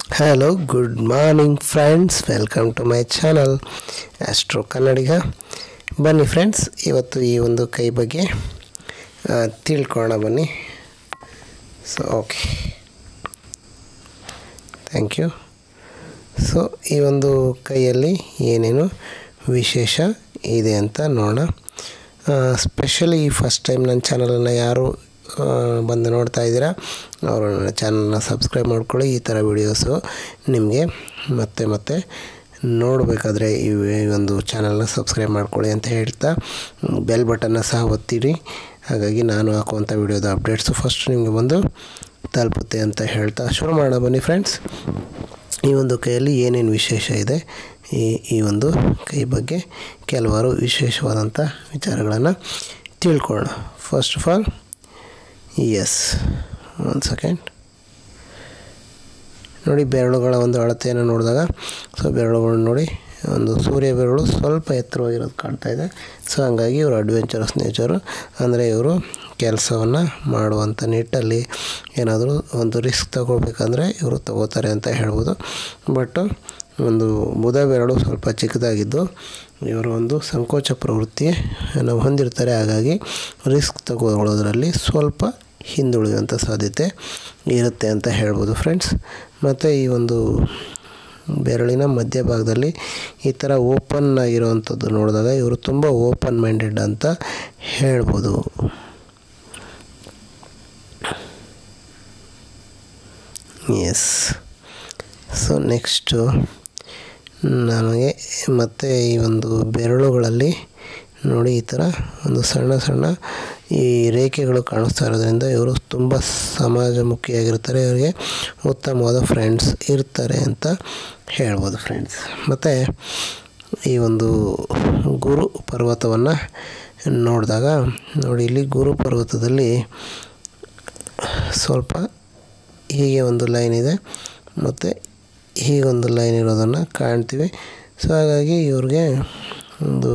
hello good morning friends welcome to my channel astro Kannadiga ಬನ್ನಿ friends ಇವತ್ತು ಈ ಒಂದು ಕೈ ಬಗ್ಗೆ ಆ, ತಿಳ್ಕೊಳ್ಳೋಣ ಬನ್ನಿ so okay thank you so ಈ ಒಂದು ಕೈಯಲ್ಲಿ ಏನೇನು ವಿಶೇಷ ಇದೆ ಅಂತ ನೋಡೋಣ ಸ್ಪೆಷಲಿ ಫಸ್ಟ್ ಟೈಮ್ ನನ್ನ ಚಾನಲನ್ನು ಯಾರು ಆ, ಬಂದು ನೋಡ್ತಾ ಇದ್ದೀರಾ ಅವರು ನನ್ನ ಚಾನಲ್ನ ಸಬ್ಸ್ಕ್ರೈಬ್ ಮಾಡ್ಕೊಳ್ಳಿ ಈ ಥರ ವೀಡಿಯೋಸು ನಿಮಗೆ ಮತ್ತೆ ಮತ್ತೆ ನೋಡಬೇಕಾದ್ರೆ ಈ ಈ ಒಂದು ಚಾನಲ್ನ ಸಬ್ಸ್ಕ್ರೈಬ್ ಮಾಡ್ಕೊಳ್ಳಿ ಅಂತ ಹೇಳ್ತಾ ಬೆಲ್ ಬಟನ್ನ ಸಹ ಒತ್ತಿರಿ ಹಾಗಾಗಿ ನಾನು ಹಾಕುವಂಥ ವೀಡಿಯೋದ ಅಪ್ಡೇಟ್ಸು ಫಸ್ಟ್ ನಿಮಗೆ ಬಂದು ತಲುಪುತ್ತೆ ಅಂತ ಹೇಳ್ತಾ ಶುರು ಮಾಡೋಣ ಬನ್ನಿ ಫ್ರೆಂಡ್ಸ್ ಈ ಒಂದು ಕೈಯಲ್ಲಿ ಏನೇನು ವಿಶೇಷ ಇದೆ ಈ ಈ ಒಂದು ಕೈ ಬಗ್ಗೆ ಕೆಲವಾರು ವಿಶೇಷವಾದಂಥ ವಿಚಾರಗಳನ್ನು ತಿಳ್ಕೊಳ್ಳೋಣ ಫಸ್ಟ್ ಆಫ್ ಆಲ್ ಎಸ್ ಒಂದು ಸೆಕೆಂಡ್ ನೋಡಿ ಬೆರಳುಗಳ ಒಂದು ಅಳತೆಯನ್ನು ನೋಡಿದಾಗ ಸೊ ಬೆರಳುಗಳು ನೋಡಿ ಒಂದು ಸೂರ್ಯ ಬೆರಳು ಸ್ವಲ್ಪ ಎತ್ತರವಾಗಿರೋದು ಕಾಣ್ತಾ ಇದೆ ಸೊ ಹಂಗಾಗಿ ಇವರು ಅಡ್ವೆಂಚರಸ್ ನೇಚರು ಅಂದರೆ ಇವರು ಕೆಲಸವನ್ನು ಮಾಡುವಂಥ ನಿಟ್ಟಲ್ಲಿ ಏನಾದರೂ ಒಂದು ರಿಸ್ಕ್ ತಗೋಬೇಕಂದ್ರೆ ಇವರು ತಗೋತಾರೆ ಅಂತ ಹೇಳ್ಬೋದು ಬಟ್ ಒಂದು ಬುಧ ಬೆರಳು ಸ್ವಲ್ಪ ಚಿಕ್ಕದಾಗಿದ್ದು ಇವರು ಒಂದು ಸಂಕೋಚ ಪ್ರವೃತ್ತಿಯನ್ನು ಹೊಂದಿರ್ತಾರೆ ಹಾಗಾಗಿ ರಿಸ್ಕ್ ತಗೊಳ್ಳೋದ್ರಲ್ಲಿ ಸ್ವಲ್ಪ ಹಿಂದುಳಿಯುವಂಥ ಸಾಧ್ಯತೆ ಇರುತ್ತೆ ಅಂತ ಹೇಳ್ಬೋದು ಫ್ರೆಂಡ್ಸ್ ಮತ್ತು ಈ ಒಂದು ಬೆರಳಿನ ಮಧ್ಯಭಾಗದಲ್ಲಿ ಈ ಥರ ಓಪನ್ ಆಗಿರುವಂಥದ್ದು ನೋಡಿದಾಗ ಇವರು ತುಂಬ ಓಪನ್ ಮೈಂಡೆಡ್ ಅಂತ ಹೇಳ್ಬೋದು ಎಸ್ ಸೊ ನೆಕ್ಸ್ಟು ನಮಗೆ ಮತ್ತು ಈ ಒಂದು ಬೆರಳುಗಳಲ್ಲಿ ನೋಡಿ ಈ ಥರ ಒಂದು ಸಣ್ಣ ಸಣ್ಣ ಈ ರೇಖೆಗಳು ಕಾಣಿಸ್ತಾ ಇರೋದ್ರಿಂದ ಇವರು ತುಂಬ ಸಮಾಜಮುಖಿಯಾಗಿರ್ತಾರೆ ಇವರಿಗೆ ಉತ್ತಮವಾದ ಫ್ರೆಂಡ್ಸ್ ಇರ್ತಾರೆ ಅಂತ ಹೇಳ್ಬೋದು ಫ್ರೆಂಡ್ಸ್ ಮತ್ತು ಈ ಒಂದು ಗುರು ಪರ್ವತವನ್ನು ನೋಡಿದಾಗ ನೋಡಿ ಇಲ್ಲಿ ಗುರು ಪರ್ವತದಲ್ಲಿ ಸ್ವಲ್ಪ ಹೀಗೆ ಒಂದು ಲೈನ್ ಇದೆ ಮತ್ತು ಹೀಗೊಂದು ಲೈನ್ ಇರೋದನ್ನು ಕಾಣ್ತೀವಿ ಸೊ ಹಾಗಾಗಿ ಇವ್ರಿಗೆ ಒಂದು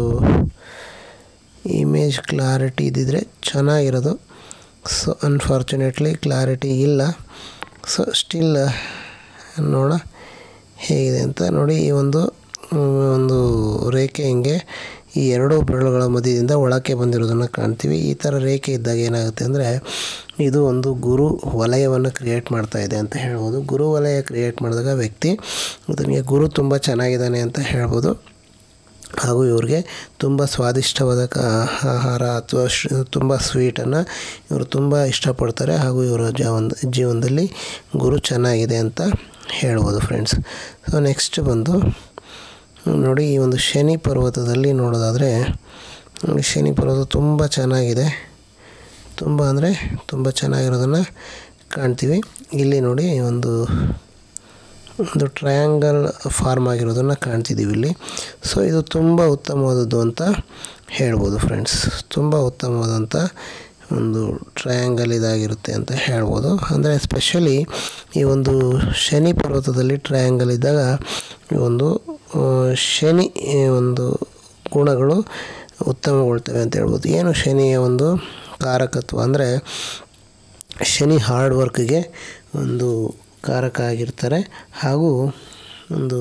ಇಮೇಜ್ ಕ್ಲಾರಿಟಿ ಇದ್ದಿದ್ರೆ ಚೆನ್ನಾಗಿರೋದು ಸೊ ಅನ್ಫಾರ್ಚುನೇಟ್ಲಿ ಕ್ಲಾರಿಟಿ ಇಲ್ಲ ಸೊ ಸ್ಟಿಲ್ ನೋಡ ಹೇಗಿದೆ ಅಂತ ನೋಡಿ ಈ ಒಂದು ಮ್, ಒಂದು ರೇಖೆ ಹಿಂಗೆ ಈ ಎರಡು ಬೆರಳುಗಳ ಮಧ್ಯದಿಂದ ಒಳಕ್ಕೆ ಬಂದಿರೋದನ್ನು ಕಾಣ್ತೀವಿ ಈ ಥರ ರೇಖೆ ಇದ್ದಾಗ ಏನಾಗುತ್ತೆ ಅಂದರೆ ಇದು ಒಂದು ಗುರು ವಲಯವನ್ನು ಕ್ರಿಯೇಟ್ ಮಾಡ್ತಾ ಇದೆ ಅಂತ ಹೇಳ್ಬೋದು ಗುರು ವಲಯ ಕ್ರಿಯೇಟ್ ಮಾಡಿದಾಗ ವ್ಯಕ್ತಿ ಇದನಿಗೆ ಗುರು ತುಂಬ ಚೆನ್ನಾಗಿದ್ದಾನೆ ಅಂತ ಹೇಳ್ಬೋದು ಹಾಗೂ ಇವ್ರಿಗೆ ತುಂಬ ಸ್ವಾದಿಷ್ಟವಾದ ಕ ಆಹಾರ ಅಥವಾ ಶ್ ತುಂಬ ಸ್ವೀಟನ್ನು ಇವರು ತುಂಬ ಇಷ್ಟಪಡ್ತಾರೆ ಹಾಗೂ ಇವರ ಜೀವನ ಜೀವನದಲ್ಲಿ ಗುರು ಚೆನ್ನಾಗಿದೆ ಅಂತ ಹೇಳ್ಬೋದು ಫ್ರೆಂಡ್ಸ್ ಸೊ ನೆಕ್ಸ್ಟ್ ಬಂದು ನೋಡಿ ಈ ಒಂದು ಶನಿ ಪರ್ವತದಲ್ಲಿ ನೋಡೋದಾದರೆ ನೋಡಿ ಶನಿ ಪರ್ವತ ತುಂಬ ಚೆನ್ನಾಗಿದೆ ತುಂಬ ಅಂದರೆ ತುಂಬ ಚೆನ್ನಾಗಿರೋದನ್ನು ಕಾಣ್ತೀವಿ ಇಲ್ಲಿ ನೋಡಿ ಒಂದು ಒಂದು ಟ್ರಯಾಂಗಲ್ ಫಾರ್ಮ್ ಆಗಿರೋದನ್ನು ಕಾಣ್ತಿದ್ದೀವಿ ಇಲ್ಲಿ ಸೊ ಇದು ತುಂಬ ಉತ್ತಮವಾದದ್ದು ಅಂತ ಹೇಳ್ಬೋದು ಫ್ರೆಂಡ್ಸ್ ತುಂಬ ಉತ್ತಮವಾದಂಥ ಒಂದು ಟ್ರಯಾಂಗಲ್ ಇದಾಗಿರುತ್ತೆ ಅಂತ ಹೇಳ್ಬೋದು ಅಂದರೆ ಸ್ಪೆಷಲಿ ಈ ಒಂದು ಶನಿ ಪರ್ವತದಲ್ಲಿ ಟ್ರಯಾಂಗಲ್ ಇದ್ದಾಗ ಈ ಒಂದು ಆ, ಶನಿ ಈ ಒಂದು ಗುಣಗಳು ಉತ್ತಮಗೊಳ್ತವೆ ಅಂತ ಹೇಳ್ಬೋದು ಏನು ಶನಿಯ ಒಂದು ಕಾರಕತ್ವ ಅಂದರೆ ಶನಿ ಹಾರ್ಡ್ ವರ್ಕ್ಗೆ ಒಂದು ಕಾರಕ ಆಗಿರ್ತಾರೆ ಹಾಗೂ ಒಂದು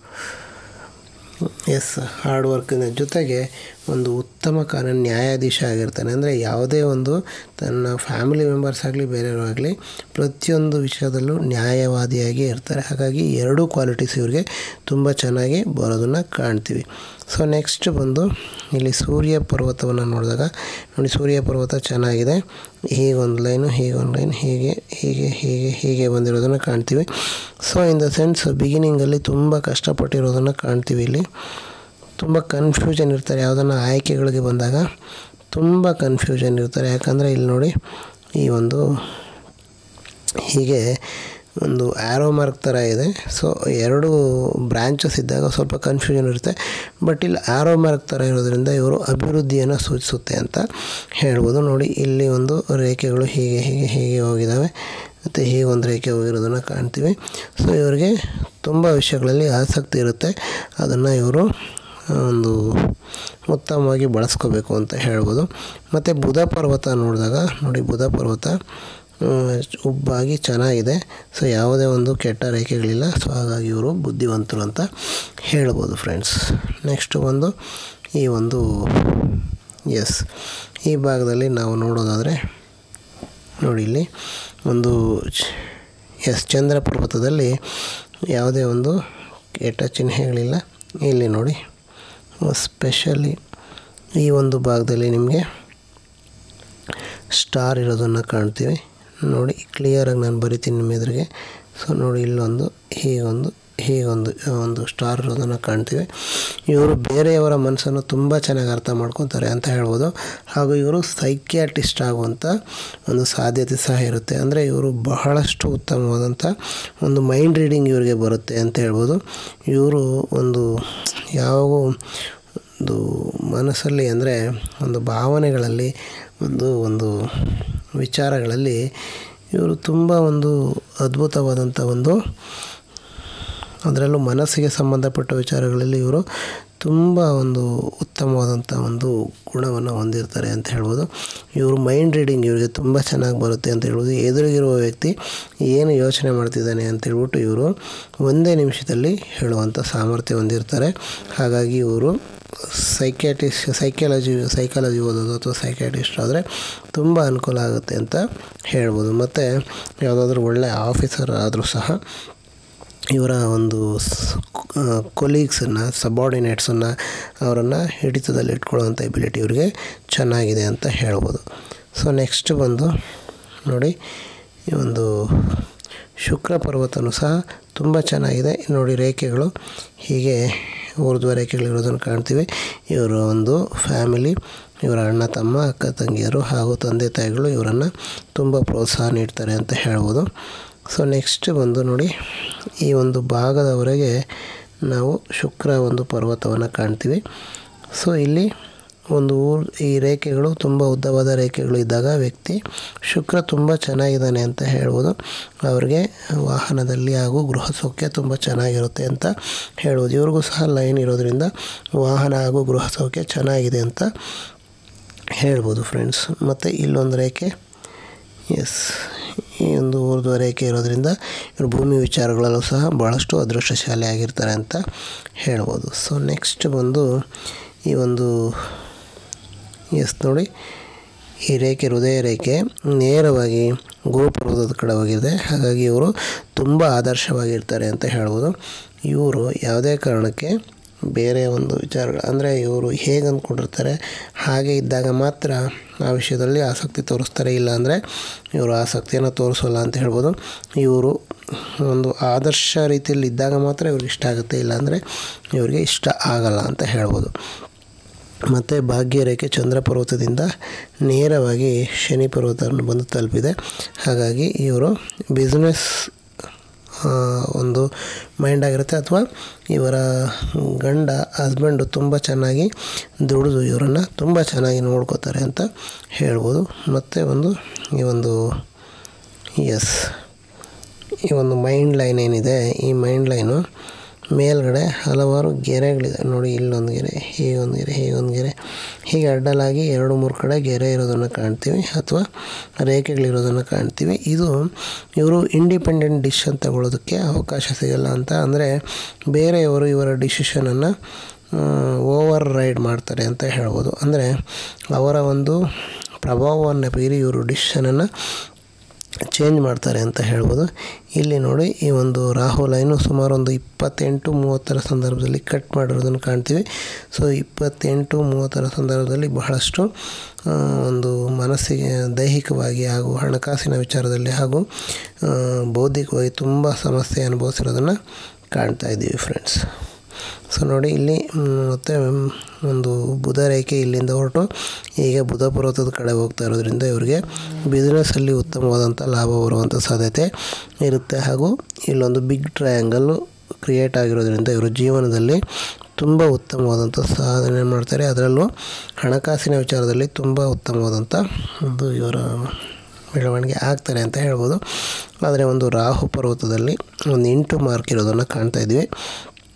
ಎಸ್ ಹಾರ್ಡ್ ವರ್ಕಿನ ಜೊತೆಗೆ ಒಂದು ಉತ್ತಮ ಕಾನೂನು ನ್ಯಾಯಾಧೀಶ ಆಗಿರ್ತಾನೆ ಅಂದರೆ ಯಾವುದೇ ಒಂದು ತನ್ನ ಫ್ಯಾಮಿಲಿ ಮೆಂಬರ್ಸ್ ಆಗಲಿ ಬೇರೆಯವರಾಗಲಿ ಪ್ರತಿಯೊಂದು ವಿಷಯದಲ್ಲೂ ನ್ಯಾಯವಾದಿಯಾಗಿ ಇರ್ತಾರೆ ಹಾಗಾಗಿ ಎರಡೂ ಕ್ವಾಲಿಟೀಸ್ ಇವ್ರಿಗೆ ತುಂಬ ಚೆನ್ನಾಗಿ ಬರೋದನ್ನು ಕಾಣ್ತೀವಿ ಸೊ ನೆಕ್ಸ್ಟ್ ಬಂದು ಇಲ್ಲಿ ಸೂರ್ಯ ಪರ್ವತವನ್ನು ನೋಡಿದಾಗ ನೋಡಿ ಸೂರ್ಯ ಪರ್ವತ ಚೆನ್ನಾಗಿದೆ ಹೀಗೊಂದು ಲೈನು ಹೀಗೊಂದು ಲೈನ್ ಹೀಗೆ ಹೀಗೆ ಹೀಗೆ ಹೀಗೆ ಬಂದಿರೋದನ್ನು ಕಾಣ್ತೀವಿ ಸೊ ಇನ್ ದ ಸೆನ್ಸ್ ಬಿಗಿನಿಂಗಲ್ಲಿ ತುಂಬ ಕಷ್ಟಪಟ್ಟಿರೋದನ್ನು ಕಾಣ್ತೀವಿ ಇಲ್ಲಿ ತುಂಬ ಕನ್ಫ್ಯೂಷನ್ ಇರ್ತಾರೆ ಯಾವುದನ್ನು ಆಯ್ಕೆಗಳಿಗೆ ಬಂದಾಗ ತುಂಬ ಕನ್ಫ್ಯೂಷನ್ ಇರ್ತಾರೆ ಯಾಕಂದರೆ ಇಲ್ಲಿ ನೋಡಿ ಈ ಒಂದು ಹೀಗೆ ಒಂದು ಆ್ಯರೋ ಮಾರ್ಕ್ ಥರ ಇದೆ ಸೊ ಎರಡು ಬ್ರ್ಯಾಂಚಸ್ ಇದ್ದಾಗ ಸ್ವಲ್ಪ ಕನ್ಫ್ಯೂಷನ್ ಇರುತ್ತೆ ಬಟ್ ಇಲ್ಲಿ ಆ್ಯರೋ ಮಾರ್ಕ್ ಥರ ಇರೋದ್ರಿಂದ ಇವರು ಅಭಿವೃದ್ಧಿಯನ್ನು ಸೂಚಿಸುತ್ತೆ ಅಂತ ಹೇಳ್ಬೋದು ನೋಡಿ ಇಲ್ಲಿ ಒಂದು ರೇಖೆಗಳು ಹೀಗೆ ಹೀಗೆ ಹೀಗೆ ಹೋಗಿದ್ದಾವೆ ಮತ್ತು ಹೀಗೆ ಒಂದು ರೇಖೆ ಹೋಗಿರೋದನ್ನು ಕಾಣ್ತೀವಿ ಸೊ ಇವರಿಗೆ ತುಂಬ ವಿಷಯಗಳಲ್ಲಿ ಆಸಕ್ತಿ ಇರುತ್ತೆ ಅದನ್ನು ಇವರು ಒಂದು ಉತ್ತಮವಾಗಿ ಬಳಸ್ಕೋಬೇಕು ಅಂತ ಹೇಳ್ಬೋದು ಮತ್ತು ಬುಧ ಪರ್ವತ ನೋಡಿದಾಗ ನೋಡಿ ಬುಧ ಪರ್ವತ ಉಬ್ಬಾಗಿ ಚೆನ್ನಾಗಿದೆ ಸೊ ಯಾವುದೇ ಒಂದು ಕೆಟ್ಟ ರೇಖೆಗಳಿಲ್ಲ ಸೊ ಹಾಗಾಗಿ ಇವರು ಬುದ್ಧಿವಂತರು ಅಂತ ಹೇಳ್ಬೋದು ಫ್ರೆಂಡ್ಸ್ ನೆಕ್ಸ್ಟ್ ಒಂದು ಈ ಒಂದು ಎಸ್ ಈ ಭಾಗದಲ್ಲಿ ನಾವು ನೋಡೋದಾದರೆ ನೋಡಿ ಇಲ್ಲಿ ಒಂದು ಎಸ್ ಚಂದ್ರ ಪರ್ವತದಲ್ಲಿ ಯಾವುದೇ ಒಂದು ಕೆಟ್ಟ ಚಿಹ್ನೆಗಳಿಲ್ಲ ಇಲ್ಲಿ ನೋಡಿ ಸ್ಪೆಷಲಿ ಈ ಒಂದು ಭಾಗದಲ್ಲಿ ನಿಮಗೆ ಸ್ಟಾರ್ ಇರೋದನ್ನು ಕಾಣ್ತೀವಿ ನೋಡಿ ಕ್ಲಿಯರಾಗಿ ನಾನು ಬರಿತೀನಿ ನಿಮ್ಮ ಎದುರಿಗೆ ಸೊ ನೋಡಿ ಇಲ್ಲೊಂದು ಹೀಗೊಂದು ಹೀಗೊಂದು ಒಂದು ಸ್ಟಾರ್ ಇರೋದನ್ನು ಕಾಣ್ತೀವಿ ಇವರು ಬೇರೆಯವರ ಮನಸ್ಸನ್ನು ತುಂಬ ಚೆನ್ನಾಗಿ ಅರ್ಥ ಮಾಡ್ಕೊತಾರೆ ಅಂತ ಹೇಳ್ಬೋದು ಹಾಗೂ ಇವರು ಸೈಕ್ಯಾಟಿಸ್ಟ್ ಆಗುವಂಥ ಒಂದು ಸಾಧ್ಯತೆ ಸಹ ಇರುತ್ತೆ ಅಂದರೆ ಇವರು ಬಹಳಷ್ಟು ಉತ್ತಮವಾದಂಥ ಒಂದು ಮೈಂಡ್ ರೀಡಿಂಗ್ ಇವರಿಗೆ ಬರುತ್ತೆ ಅಂತ ಹೇಳ್ಬೋದು ಇವರು ಒಂದು ಯಾವಾಗೂ ಒಂದು ಮನಸ್ಸಲ್ಲಿ ಅಂದರೆ ಒಂದು ಭಾವನೆಗಳಲ್ಲಿ ಒಂದು ಒಂದು ವಿಚಾರಗಳಲ್ಲಿ ಇವರು ತುಂಬ ಒಂದು ಅದ್ಭುತವಾದಂಥ ಒಂದು ಅದರಲ್ಲೂ ಮನಸ್ಸಿಗೆ ಸಂಬಂಧಪಟ್ಟ ವಿಚಾರಗಳಲ್ಲಿ ಇವರು ತುಂಬ ಒಂದು ಉತ್ತಮವಾದಂಥ ಒಂದು ಗುಣವನ್ನು ಹೊಂದಿರ್ತಾರೆ ಅಂತ ಹೇಳ್ಬೋದು ಇವರು ಮೈಂಡ್ ರೀಡಿಂಗ್ ಇವರಿಗೆ ತುಂಬ ಚೆನ್ನಾಗಿ ಬರುತ್ತೆ ಅಂತ ಹೇಳ್ಬೋದು ಎದುರಿಗಿರುವ ವ್ಯಕ್ತಿ ಏನು ಯೋಚನೆ ಮಾಡ್ತಿದ್ದಾನೆ ಅಂತ ಹೇಳ್ಬಿಟ್ಟು ಇವರು ಒಂದೇ ನಿಮಿಷದಲ್ಲಿ ಹೇಳುವಂಥ ಸಾಮರ್ಥ್ಯ ಹೊಂದಿರ್ತಾರೆ ಹಾಗಾಗಿ ಇವರು ಸೈಕ್ಯಾಟಿಸ್ಟ್ ಸೈಕಾಲಜಿ ಸೈಕಾಲಜಿ ಓದೋದು ಅಥವಾ ಸೈಕ್ಯಾಟಿಸ್ಟ್ ಆದರೆ ತುಂಬ ಅನುಕೂಲ ಆಗುತ್ತೆ ಅಂತ ಹೇಳ್ಬೋದು ಮತ್ತು ಯಾವುದಾದ್ರೂ ಒಳ್ಳೆಯ ಆಫೀಸರ್ ಆದರೂ ಸಹ ಇವರ ಒಂದು ಕೊಲೀಗ್ಸನ್ನು ಸಬಾರ್ಡಿನೇಟ್ಸನ್ನು ಅವರನ್ನು ಹಿಡಿತದಲ್ಲಿ ಇಟ್ಕೊಳ್ಳೋವಂಥ ಎಬಿಲಿಟಿ ಇವರಿಗೆ ಚೆನ್ನಾಗಿದೆ ಅಂತ ಹೇಳ್ಬೋದು ಸೊ ನೆಕ್ಸ್ಟ್ ಬಂದು ನೋಡಿ ಈ ಒಂದು ಶುಕ್ರ ಪರ್ವತನೂ ಸಹ ತುಂಬ ಚೆನ್ನಾಗಿದೆ ನೋಡಿ ರೇಖೆಗಳು ಹೀಗೆ ಊರ್ಧ್ವ ರೇಖೆಗಳಿರೋದನ್ನು ಕಾಣ್ತೀವಿ ಇವರ ಒಂದು ಫ್ಯಾಮಿಲಿ ಇವರ ಅಣ್ಣ ತಮ್ಮ ಅಕ್ಕ ತಂಗಿಯರು ಹಾಗೂ ತಂದೆ ತಾಯಿಗಳು ಇವರನ್ನು ತುಂಬ ಪ್ರೋತ್ಸಾಹ ನೀಡ್ತಾರೆ ಅಂತ ಹೇಳ್ಬೋದು ಸೊ ನೆಕ್ಸ್ಟ್ ಬಂದು ನೋಡಿ ಈ ಒಂದು ಭಾಗದವರೆಗೆ ನಾವು ಶುಕ್ರ ಒಂದು ಪರ್ವತವನ್ನು ಕಾಣ್ತೀವಿ ಸೊ ಇಲ್ಲಿ ಒಂದು ಊರು ಈ ರೇಖೆಗಳು ತುಂಬ ಉದ್ದವಾದ ರೇಖೆಗಳು ಇದ್ದಾಗ ವ್ಯಕ್ತಿ ಶುಕ್ರ ತುಂಬ ಚೆನ್ನಾಗಿದ್ದಾನೆ ಅಂತ ಹೇಳ್ಬೋದು ಅವ್ರಿಗೆ ವಾಹನದಲ್ಲಿ ಹಾಗೂ ಗೃಹ ಸೌಖ್ಯ ತುಂಬ ಚೆನ್ನಾಗಿರುತ್ತೆ ಅಂತ ಹೇಳ್ಬೋದು ಇವ್ರಿಗೂ ಸಹ ಲೈನ್ ಇರೋದ್ರಿಂದ ವಾಹನ ಹಾಗೂ ಗೃಹ ಸೌಖ್ಯ ಚೆನ್ನಾಗಿದೆ ಅಂತ ಹೇಳ್ಬೋದು ಫ್ರೆಂಡ್ಸ್ ಮತ್ತು ಇಲ್ಲೊಂದು ರೇಖೆ ಎಸ್ ಈ ಒಂದು ಊರ್ಧ್ವ ರೇಖೆ ಇರೋದ್ರಿಂದ ಇವರು ಭೂಮಿ ವಿಚಾರಗಳಲ್ಲೂ ಸಹ ಭಾಳಷ್ಟು ಅದೃಷ್ಟಶಾಲಿ ಆಗಿರ್ತಾರೆ ಅಂತ ಹೇಳ್ಬೋದು ಸೊ ನೆಕ್ಸ್ಟ್ ಬಂದು ಈ ಒಂದು ಎಸ್ ನೋಡಿ ಈ ರೇಖೆ ಹೃದಯ ರೇಖೆ ನೇರವಾಗಿ ಗುರುಪರ್ವತದ ಕಡೆ ಹೋಗಿದೆ ಹಾಗಾಗಿ ಇವರು ತುಂಬ ಆದರ್ಶವಾಗಿರ್ತಾರೆ ಅಂತ ಹೇಳ್ಬೋದು ಇವರು ಯಾವುದೇ ಕಾರಣಕ್ಕೆ ಬೇರೆ ಒಂದು ವಿಚಾರಗಳು ಅಂದರೆ ಇವರು ಹೇಗೆ ಅಂದ್ಕೊಂಡಿರ್ತಾರೆ ಹಾಗೆ ಇದ್ದಾಗ ಮಾತ್ರ ಆ ವಿಷಯದಲ್ಲಿ ಆಸಕ್ತಿ ತೋರಿಸ್ತಾರೆ ಇಲ್ಲ ಅಂದರೆ ಇವರು ಆಸಕ್ತಿಯನ್ನು ತೋರಿಸೋಲ್ಲ ಅಂತ ಹೇಳ್ಬೋದು ಇವರು ಒಂದು ಆದರ್ಶ ರೀತಿಯಲ್ಲಿ ಇದ್ದಾಗ ಮಾತ್ರ ಇವ್ರಿಗೆ ಇಷ್ಟ ಆಗುತ್ತೆ ಇಲ್ಲಾಂದರೆ ಇವರಿಗೆ ಇಷ್ಟ ಆಗಲ್ಲ ಅಂತ ಹೇಳ್ಬೋದು ಮತ್ತು ಭಾಗ್ಯರೇಖೆ ಚಂದ್ರ ಪರ್ವತದಿಂದ ನೇರವಾಗಿ ಶನಿ ಪರ್ವತವನ್ನು ಬಂದು ತಲುಪಿದೆ ಹಾಗಾಗಿ ಇವರು ಬಿಸ್ನೆಸ್ ಒಂದು ಮೈಂಡ್ ಆಗಿರುತ್ತೆ ಅಥವಾ ಇವರ ಗಂಡ ಹಸ್ಬೆಂಡು ತುಂಬ ಚೆನ್ನಾಗಿ ದುಡಿದು ಇವರನ್ನು ತುಂಬ ಚೆನ್ನಾಗಿ ನೋಡ್ಕೋತಾರೆ ಅಂತ ಹೇಳ್ಬೋದು ಮತ್ತು ಒಂದು ಈ ಒಂದು ಎಸ್ ಈ ಒಂದು ಮೈಂಡ್ ಲೈನ್ ಏನಿದೆ ಈ ಮೈಂಡ್ ಲೈನು ಮೇಲ್ಗಡೆ ಹಲವಾರು ಗೆರೆಗಳಿದೆ ನೋಡಿ ಇಲ್ಲೊಂದು ಗೆರೆ ಹೀಗೊಂದು ಗೆರೆ ಹೀಗೊಂದು ಗೆರೆ ಹೀಗೆ ಅಡ್ಡಲಾಗಿ ಎರಡು ಮೂರು ಕಡೆ ಗೆರೆ ಇರೋದನ್ನು ಕಾಣ್ತೀವಿ ಅಥವಾ ರೇಖೆಗಳಿರೋದನ್ನು ಕಾಣ್ತೀವಿ ಇದು ಇವರು ಇಂಡಿಪೆಂಡೆಂಟ್ ಡಿಸಿಷನ್ ತಗೊಳ್ಳೋದಕ್ಕೆ ಅವಕಾಶ ಸಿಗಲ್ಲ ಅಂತ ಅಂದರೆ ಬೇರೆಯವರು ಇವರ ಡಿಸಿಷನನ್ನು ಓವರ್ ರೈಡ್ ಮಾಡ್ತಾರೆ ಅಂತ ಹೇಳ್ಬೋದು ಅಂದರೆ ಅವರ ಒಂದು ಪ್ರಭಾವವನ್ನು ಬೀರಿ ಇವರು ಡಿಸಿಷನನ್ನು ಚೇಂಜ್ ಮಾಡ್ತಾರೆ ಅಂತ ಹೇಳ್ಬೋದು ಇಲ್ಲಿ ನೋಡಿ ಈ ಒಂದು ರಾಹು ಲೈನು ಸುಮಾರು ಒಂದು ಇಪ್ಪತ್ತೆಂಟು ಮೂವತ್ತರ ಸಂದರ್ಭದಲ್ಲಿ ಕಟ್ ಮಾಡಿರೋದನ್ನು ಕಾಣ್ತೀವಿ ಸೊ ಇಪ್ಪತ್ತೆಂಟು ಮೂವತ್ತರ ಸಂದರ್ಭದಲ್ಲಿ ಬಹಳಷ್ಟು ಒಂದು ಮನಸ್ಸಿಗೆ ದೈಹಿಕವಾಗಿ ಹಾಗೂ ಹಣಕಾಸಿನ ವಿಚಾರದಲ್ಲಿ ಹಾಗೂ ಬೌದ್ಧಿಕವಾಗಿ ತುಂಬ ಸಮಸ್ಯೆ ಅನುಭವಿಸಿರೋದನ್ನು ಕಾಣ್ತಾ ಇದ್ದೀವಿ ಫ್ರೆಂಡ್ಸ್ ಸೊ ನೋಡಿ ಇಲ್ಲಿ ಮತ್ತು ಒಂದು ಬುಧ ರೇಖೆ ಇಲ್ಲಿಂದ ಹೊರಟು ಈಗ ಬುಧ ಪರ್ವತದ ಕಡೆ ಹೋಗ್ತಾ ಇರೋದ್ರಿಂದ ಇವರಿಗೆ ಬಿಸ್ನೆಸ್ಸಲ್ಲಿ ಉತ್ತಮವಾದಂಥ ಲಾಭ ಬರುವಂಥ ಸಾಧ್ಯತೆ ಇರುತ್ತೆ ಹಾಗೂ ಇಲ್ಲೊಂದು ಬಿಗ್ ಟ್ರಯಾಂಗಲ್ಲು ಕ್ರಿಯೇಟ್ ಆಗಿರೋದ್ರಿಂದ ಇವರು ಜೀವನದಲ್ಲಿ ತುಂಬ ಉತ್ತಮವಾದಂಥ ಸಾಧನೆ ಮಾಡ್ತಾರೆ ಅದರಲ್ಲೂ ಹಣಕಾಸಿನ ವಿಚಾರದಲ್ಲಿ ತುಂಬ ಉತ್ತಮವಾದಂಥ ಒಂದು ಇವರ ಬೆಳವಣಿಗೆ ಆಗ್ತಾರೆ ಅಂತ ಹೇಳ್ಬೋದು ಆದರೆ ಒಂದು ರಾಹು ಪರ್ವತದಲ್ಲಿ ಒಂದು ಎಂಟು ಮಾರ್ಕ್ ಇರೋದನ್ನು ಕಾಣ್ತಾ ಇದ್ವಿ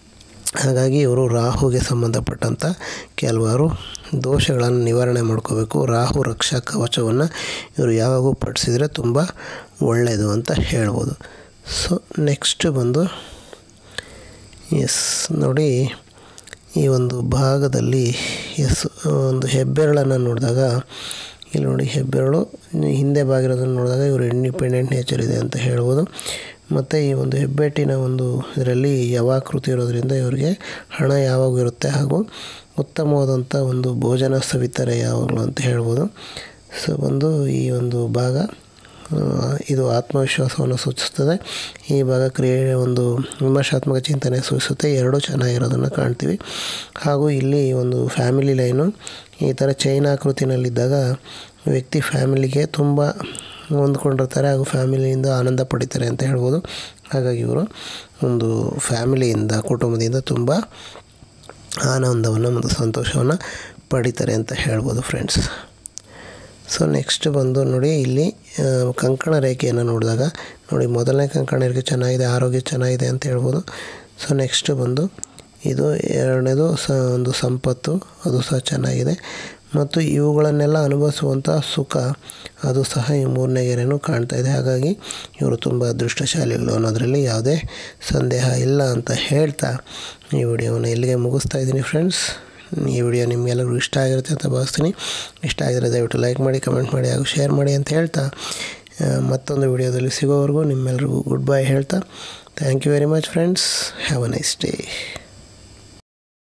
ಹಾಗಾಗಿ ಇವರು ರಾಹುಗೆ ಸಂಬಂಧಪಟ್ಟಂಥ ಕೆಲವಾರು ದೋಷಗಳನ್ನು ನಿವಾರಣೆ ಮಾಡ್ಕೋಬೇಕು ರಾಹು ರಕ್ಷಾ ಕವಚವನ್ನು ಇವರು ಯಾವಾಗೂ ಪಡಿಸಿದರೆ ತುಂಬ ಒಳ್ಳೆಯದು ಅಂತ ಹೇಳ್ಬೋದು ಸೊ ನೆಕ್ಸ್ಟ್ ಬಂದು ಎಸ್ ನೋಡಿ ಈ ಒಂದು ಭಾಗದಲ್ಲಿ ಎಸ್ ಒಂದು ಹೆಬ್ಬೆರಳನ್ನು ನೋಡಿದಾಗ ಇಲ್ಲಿ ನೋಡಿ ಹೆಬ್ಬೆರಳು ಹಿಂದೆ ಬಾಗಿರೋದನ್ನು ನೋಡಿದಾಗ ಇವರು ಇಂಡಿಪೆಂಡೆಂಟ್ ನೇಚರ್ ಇದೆ ಅಂತ ಹೇಳ್ಬೋದು ಮತ್ತು ಈ ಒಂದು ಹೆಬ್ಬೆಟ್ಟಿನ ಒಂದು ಇದರಲ್ಲಿ ಯವಾಕೃತಿ ಇರೋದರಿಂದ ಇವರಿಗೆ ಹಣ ಯಾವಾಗೂ ಇರುತ್ತೆ ಹಾಗೂ ಉತ್ತಮವಾದಂಥ ಒಂದು ಭೋಜನ ಸವಿತಾರೆ ಯಾವಾಗಲೂ ಅಂತ ಹೇಳ್ಬೋದು ಸೊ ಬಂದು ಈ ಒಂದು ಭಾಗ ಇದು ಆತ್ಮವಿಶ್ವಾಸವನ್ನು ಸೂಚಿಸ್ತದೆ ಈ ಭಾಗ ಕ್ರಿಯೆ ಒಂದು ವಿಮರ್ಶಾತ್ಮಕ ಚಿಂತನೆ ಸೂಚಿಸುತ್ತೆ ಎರಡೂ ಚೆನ್ನಾಗಿರೋದನ್ನು ಕಾಣ್ತೀವಿ ಹಾಗೂ ಇಲ್ಲಿ ಒಂದು ಫ್ಯಾಮಿಲಿ ಲೈನು ಈ ಥರ ಚೈನ್ ಆಕೃತಿನಲ್ಲಿದ್ದಾಗ ವ್ಯಕ್ತಿ ಫ್ಯಾಮಿಲಿಗೆ ತುಂಬ ಹೊಂದ್ಕೊಂಡಿರ್ತಾರೆ ಹಾಗೂ ಫ್ಯಾಮಿಲಿಯಿಂದ ಆನಂದ ಪಡಿತಾರೆ ಅಂತ ಹೇಳ್ಬೋದು ಹಾಗಾಗಿ ಇವರು ಒಂದು ಫ್ಯಾಮಿಲಿಯಿಂದ ಕುಟುಂಬದಿಂದ ತುಂಬ ಆನಂದವನ್ನು ಮತ್ತು ಸಂತೋಷವನ್ನು ಪಡಿತಾರೆ ಅಂತ ಹೇಳ್ಬೋದು ಫ್ರೆಂಡ್ಸ್ ಸೊ ನೆಕ್ಸ್ಟ್ ಬಂದು ನೋಡಿ ಇಲ್ಲಿ ಕಂಕಣ ರೇಖೆಯನ್ನು ನೋಡಿದಾಗ ನೋಡಿ ಮೊದಲನೇ ಕಂಕಣ ರೇಖೆ ಚೆನ್ನಾಗಿದೆ ಆರೋಗ್ಯ ಚೆನ್ನಾಗಿದೆ ಅಂತ ಹೇಳ್ಬೋದು ಸೊ ನೆಕ್ಸ್ಟ್ ಬಂದು ಇದು ಎರಡನೇದು ಸ ಒಂದು ಸಂಪತ್ತು ಅದು ಸಹ ಚೆನ್ನಾಗಿದೆ ಮತ್ತು ಇವುಗಳನ್ನೆಲ್ಲ ಅನುಭವಿಸುವಂಥ ಸುಖ ಅದು ಸಹ ಈ ಮೂರನೇ ಗೆರೆನೂ ಕಾಣ್ತಾ ಇದೆ ಹಾಗಾಗಿ ಇವರು ತುಂಬ ಅದೃಷ್ಟಶಾಲಿಗಳು ಅನ್ನೋದರಲ್ಲಿ ಯಾವುದೇ ಸಂದೇಹ ಇಲ್ಲ ಅಂತ ಹೇಳ್ತಾ ಈ ವಿಡಿಯೋವನ್ನು ಇಲ್ಲಿಗೆ ಮುಗಿಸ್ತಾ ಇದ್ದೀನಿ ಫ್ರೆಂಡ್ಸ್ ಈ ವಿಡಿಯೋ ನಿಮಗೆಲ್ಲರಿಗೂ ಇಷ್ಟ ಆಗಿರುತ್ತೆ ಅಂತ ಭಾವಿಸ್ತೀನಿ ಇಷ್ಟ ಆಗಿದ್ರೆ ದಯವಿಟ್ಟು ಲೈಕ್ ಮಾಡಿ ಕಮೆಂಟ್ ಮಾಡಿ ಹಾಗೂ ಶೇರ್ ಮಾಡಿ ಅಂತ ಹೇಳ್ತಾ ಮತ್ತೊಂದು ವಿಡಿಯೋದಲ್ಲಿ ಸಿಗೋವರೆಗೂ ನಿಮ್ಮೆಲ್ಲರಿಗೂ ಗುಡ್ ಬೈ ಹೇಳ್ತಾ thank you very much friends have a nice day